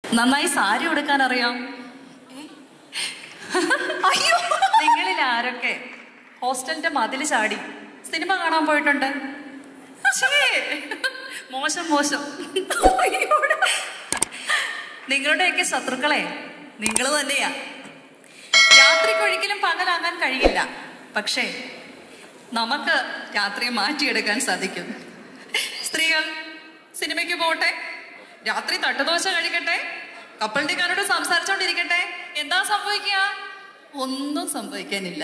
നന്നായി സാരി ഉടുക്കാൻ അറിയാം അയ്യോ നിങ്ങളിൽ ആരൊക്കെ ഹോസ്റ്റലിന്റെ മതില് ചാടി സിനിമ കാണാൻ പോയിട്ടുണ്ട് ഛേ, മോശം മോശം നിങ്ങളുടെയൊക്കെ ശത്രുക്കളെ നിങ്ങൾ തന്നെയാ രാത്രിക്ക് ഒരിക്കലും പകലാകാൻ കഴിയില്ല പക്ഷേ നമുക്ക് രാത്രിയെ മാറ്റിയെടുക്കാൻ സാധിക്കും സ്ത്രീകൾ സിനിമയ്ക്ക് പോട്ടെ രാത്രി തട്ടുദോശ കഴിക്കട്ടെ കപ്പൽട്ടിക്കാരോട് സംസാരിച്ചോണ്ടിരിക്കട്ടെ എന്താ സംഭവിക്കുക ഒന്നും സംഭവിക്കാനില്ല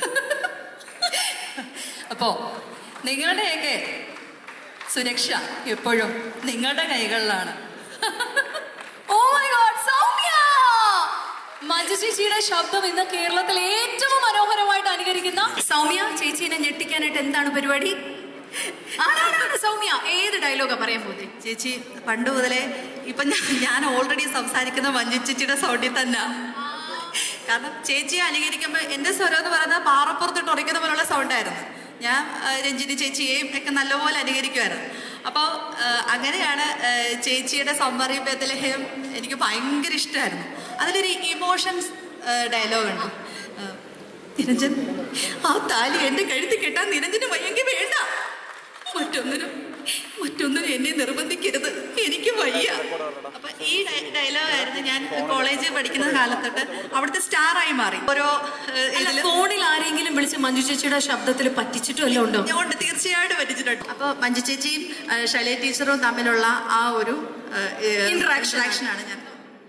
അപ്പോ നിങ്ങളുടെയൊക്കെ സുരക്ഷ എപ്പോഴും നിങ്ങളുടെ കൈകളിലാണ് oh my God Soumya Manju ചേച്ചിയുടെ ശബ്ദം ഇന്ന് കേരളത്തിൽ ഏറ്റവും മനോഹരമായിട്ട് അനുകരിക്കുന്ന സൗമ്യ ചേച്ചീനെ ഞെട്ടിക്കാനായിട്ട് എന്താണ് പരിപാടി ആണാണ് സൗമ്യ ഏത് ഡയലോഗാ പറയാൻ പോകുന്നത് ചേച്ചി പണ്ട് മുതലേ ഇപ്പൊ ഞാൻ- ഞാൻ ഓൾറെഡി സംസാരിക്കുന്ന മഞ്ജു ചേച്ചിയുടെ സൗണ്ടിൽ തന്നെ കാരണം ചേച്ചിയെ അനുകരിക്കുമ്പോൾ എന്റെ സ്വരം എന്ന് പറയുന്നത് പാറപ്പുറത്തിട്ട് ഉറയ്ക്കുന്ന പോലുള്ള സൗണ്ടായിരുന്നു ഞാൻ ആ, രഞ്ജിനി ചേച്ചിയെയും ഒക്കെ നല്ലപോലെ അനുകരിക്കുമായിരുന്നു അപ്പോൾ അങ്ങനെയാണ് ആ, ചേച്ചിയുടെ സമ്മറി ബദലഹയം എനിക്ക് ഭയങ്കര ഇഷ്ടമായിരുന്നു അതിലൊരു ഇമോഷൻസ് ഡയലോഗ് ഉണ്ട് ആ, നിരഞ്ജൻ ആ താലി എന്റെ കഴുത്തി കെട്ടാൻ നിരഞ്ജന് വയ്യെങ്കിൽ വേണ്ട മറ്റൊന്നിനും മറ്റൊന്നിനും എന്നെ നിർബന്ധിക്കരുത് എനിക്ക് വയ്യ അപ്പൊ ഈ ഡയലോഗ് ആയിരുന്നു ഞാൻ കോളേജിൽ പഠിക്കുന്ന കാലത്തൊട്ട് അവിടുത്തെ സ്റ്റാർ ആയി മാറി ഓരോ ഏഹ്, അല്ല, ഇതില് ഫോണിൽ ആരെങ്കിലും വിളിച്ച് മഞ്ജു ചേച്ചിയുടെ ശബ്ദത്തിൽ പറ്റിച്ചിട്ടും വല്ലതും ഉണ്ടോ ഞാൻ ഉണ്ട് തീർച്ചയായിട്ടും പറ്റിച്ചിട്ടുണ്ട് അപ്പൊ മഞ്ജു ചേച്ചിയും ഏഹ്, ശൈലജ ടീച്ചറും തമ്മിലുള്ള ആ ഒരു Interaction. ആണ് ഞാൻ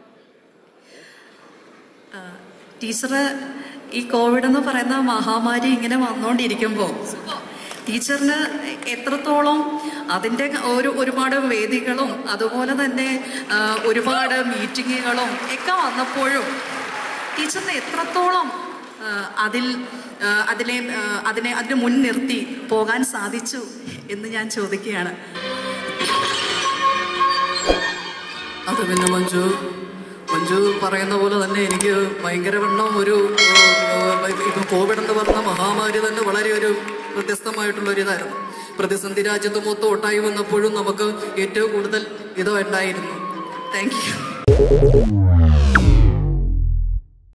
ടീച്ചർ ഈ കോവിഡ് എന്ന് പറയുന്ന മഹാമാരി ഇങ്ങനെ വന്നുകൊണ്ടിരിക്കുമ്പോൾ ടീച്ചറിന് എത്രത്തോളം അതിൻ്റെ ഒരു ഒരുപാട് വേദികളും അതുപോലെ തന്നെ ആ, ഒരുപാട് മീറ്റിങ്ങുകളും ഒക്കെ വന്നപ്പോഴും ടീച്ചറിന് എത്രത്തോളം ആ, അതിൽ ആ, അതിനെ ആ, അതിനെ അതിന് മുൻനിർത്തി പോകാൻ സാധിച്ചു എന്ന് ഞാൻ ചോദിക്കുകയാണ് അത് പിന്നെ മഞ്ജു മഞ്ജു പറയുന്ന പോലെ തന്നെ എനിക്ക് ഭയങ്കര വണ്ണം ഒരു ഏഹ്, ഇപ്പം കോവിഡ് എന്ന് പറഞ്ഞ മഹാമാരി തന്നെ വളരെ ഒരു വ്യത്യസ്തമായിട്ടുള്ള ഒരു ഇതായിരുന്നു പ്രതിസന്ധി രാജ്യത്ത് മൊത്തം ഒട്ടായി വന്നപ്പോഴും നമുക്ക് ഏറ്റവും കൂടുതൽ ഇത് ഉണ്ടായിരുന്നു താങ്ക് യു